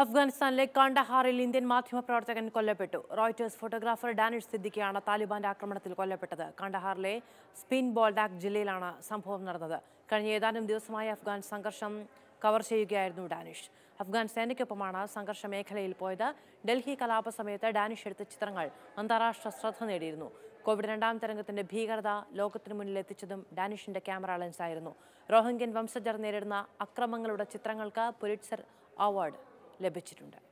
അഫ്ഗാനിസ്ഥാനിലെ കാണ്ടഹാറിൽ ഇന്ത്യൻ മാധ്യമപ്രവർത്തകൻ കൊല്ലപ്പെട്ടു റോയിറ്റേഴ്സ് ഫോട്ടോഗ്രാഫർ ഡാനിഷ് സിദ്ദിഖിയാണ് താലിബാന്റെ ആക്രമണത്തിൽ കൊല്ലപ്പെട്ടത് കാണ്ടഹാറിലെ സ്പിൻ ബോൾഡാക് ജില്ലയിലാണ് സംഭവം നടന്നത് കഴിഞ്ഞ ഏതാനും ദിവസമായി അഫ്ഗാൻ സംഘർഷം കവർ ചെയ്യുകയായിരുന്നു ഡാനിഷ് അഫ്ഗാൻ സേനയ്ക്കൊപ്പമാണ് സംഘർഷ മേഖലയിൽ പോയത് ഡൽഹി കലാപ സമയത്ത് ഡാനിഷ് എടുത്ത ചിത്രങ്ങൾ അന്താരാഷ്ട്ര ശ്രദ്ധ നേടിയിരുന്നു കോവിഡ് രണ്ടാം തരംഗത്തിന്റെ ഭീകരത ലോകത്തിനു മുന്നിൽ എത്തിച്ചതും ഡാനിഷിന്റെ ക്യാമറ ലെൻസായിരുന്നു റോഹിംഗ്യൻ വംശജർ നേരിടുന്ന അക്രമങ്ങളുടെ ചിത്രങ്ങൾക്ക് പുലിറ്റ്സർ അവാർഡ് ലഭിച്ചിട്ടുണ്ട്